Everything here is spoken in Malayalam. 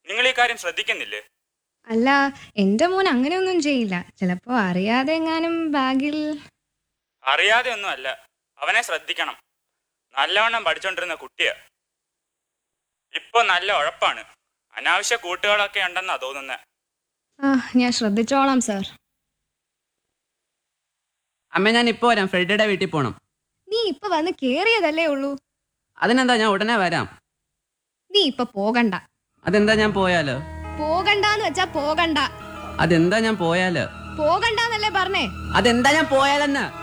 നിങ്ങൾ ഈ കാര്യം ശ്രദ്ധിക്കുന്നില്ലേ അല്ല എൻ്റെ മോൻ അങ്ങനെയൊന്നും ചെയ്യില്ല ചിലപ്പോൾ അറിയാതെ എങ്ങാനും ബാഗിൽ അറിയാതെ ഒന്നും അല്ല അവനെ ശ്രദ്ധിക്കണം നല്ലവണ്ണം പഠിച്ചോണ്ടിരുന്ന കുട്ടിയാ ഇപ്പൊ നല്ല ഉഴപ്പാണ് അനാവശ്യ കൂട്ടുകളൊക്കെ ഉണ്ടെന്നാ തോന്നുന്നത് ആ ഞാൻ ശ്രദ്ധിച്ചോളാം സാർ അമ്മ ഞാൻ ഇപ്പോൾ വരാം ഫ്രെഡിയുടെ വീട്ടിൽ പോകണം നീ ഇപ്പൊ വന്ന് കേറിയതല്ലേ ഉള്ളൂ അതിനെന്താ ഞാൻ ഉടനെ വരാം നീ ഇപ്പൊ പോകണ്ട അതെന്താ ഞാൻ പോയാലോ പോകണ്ടാന്ന് വെച്ചാ പോകണ്ട അതെന്താ ഞാൻ പോയാലോ പോകണ്ടെന്നല്ലേ പറഞ്ഞേ അതെന്താ ഞാൻ പോയാലെന്ന്